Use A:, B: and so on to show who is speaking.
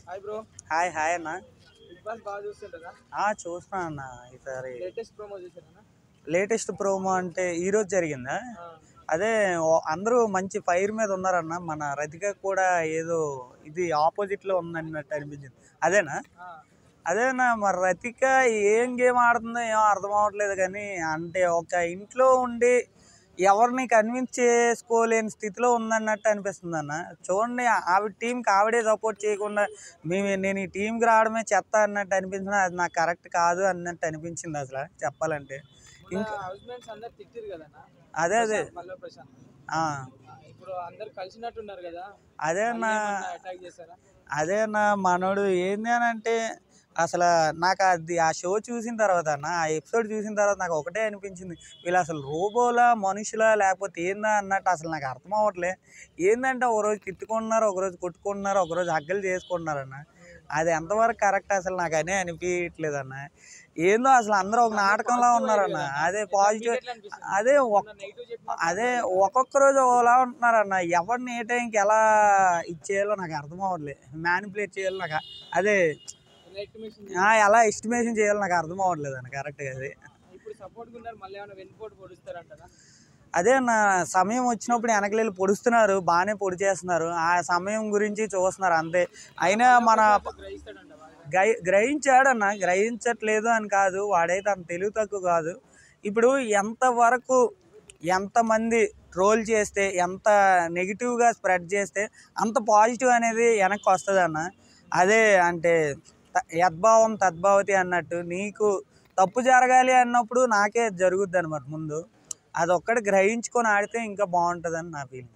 A: Hi bro
B: hi hi అన్న
A: big boss బాగా చూస్తుంటారా
B: ఆ, చూస్తున్నా అన్న ఈసారి
A: లేటెస్ట్ ప్రోమో చూసారా
B: లేటెస్ట్ ప్రోమో అంటే ఈ రోజు జరిగిందా అదే ఓ- అందరూ మంచి ఫైర్ మీద ఉన్నారన్న మన రతిక కూడా ఏదో ఇది ఆపోజిట్ లో ఉందన్నట్టు అనిపించింది అదేనా అదేనా మరి రతిక ఏం గేమ్ ఆడుతుందో ఏం అర్థం అవ్వట్లేదు కానీ అంటే ఒక ఇంట్లో ఉండి ఎవరిని కన్విన్స్ చేసుకోలేని స్థితిలో ఉందన్నట్టు అనిపిస్తుంది అన్న చూడండి ఆవిడ టీంకి ఆవిడే సపోర్ట్ చేయకుండా మేము నేను ఈ టీంకి రావడమే చెత్త అన్నట్టు అనిపించిన అది నాకు కరెక్ట్ కాదు అన్నట్టు అనిపించింది అసలు చెప్పాలంటే ఇంకా
A: హౌస్ మేట్స్ అందరు తిట్టిరు కదా
B: అదే అదే
A: మళ్ళీ ప్రశాంత్
B: ఆ,
A: ఆ, ఇప్పుడు అందరు కలిసినట్టున్నారు కదా
B: అదే అన్న
A: అటాక్ చేశారా
B: అదే అన్న మనోడు ఏంది అని అంటే అసలు నాకు అది ఆ షో చూసిన తర్వాత అన్న ఆ ఎపిసోడ్ చూసిన తర్వాత నాకు ఒకటే అనిపించింది వీళ్ళు అసలు రోబోలా మనుషులా లేకపోతే ఏందా అన్నట్టు అసలు నాకు అర్థం అవ్వట్లే ఏంటంటే ఒక రోజు తిట్టుకుంటున్నారు ఒక రోజు కొట్టుకుంటున్నారు ఒక రోజు హగ్గలు చేసుకుంటున్నారు అన్న అది ఎంతవరకు కరెక్ట్ అసలు నాకు అనే అనిపించట్లేదు అన్న ఏందో అసలు అందరూ ఒక నాటకంలో ఉన్నారన్న అదే పాజిటివ్
A: ఎట్లా అనిపిస్తుంది
B: అదే ఒక
A: నెగిటివ్ చెప్పిన
B: అదే ఒక్కొక్క రోజు ఒకలా ఉంటున్నారన్న ఎవరిని ఏ టైంకి ఎలా ఇచ్చేయాలో నాకు అర్థం అవ్వట్లేదు మ్యానిపులేట్ చేయాలో నాకు అదే
A: ఎస్టిమేషన్
B: ఆ, ఎలా ఎస్టిమేషన్ చేయాలో నాకు అర్థం అవ్వట్లేదు అన్న కరెక్ట్గా అది
A: ఇప్పుడు సపోర్ట్ ఉన్నారు మళ్ళీ ఏమైనా వెన్నుపోటు పొడుస్తారంటారా
B: అదే అన్న సమయం వచ్చినప్పుడు వెనకలేళ్ళు పొడుస్తున్నారు బాగానే పొడి చేస్తున్నారు ఆ సమయం గురించి చూస్తున్నారు అంతే అయినా మన
A: గ్రహిస్తాడంట బాగా.
B: గ్రహి గ్రహించాడన్న గ్రహించట్లేదు అని కాదు వాడైతే అంత తెలివి తక్కువ కాదు ఇప్పుడు ఎంతవరకు ఎంతమంది ట్రోల్ చేస్తే ఎంత నెగిటివ్గా స్ప్రెడ్ చేస్తే అంత పాజిటివ్ అనేది వెనక్కి వస్తుంది అన్న అదే అంటే త- యద్భావం తద్భావతి అన్నట్టు నీకు తప్పు జరగాలి అన్నప్పుడు నాకే జరుగుద్ది అనమాట ముందు అదొక్కటి గ్రహించుకొని ఆడితే ఇంకా బాగుంటుందని నా ఫీలింగ్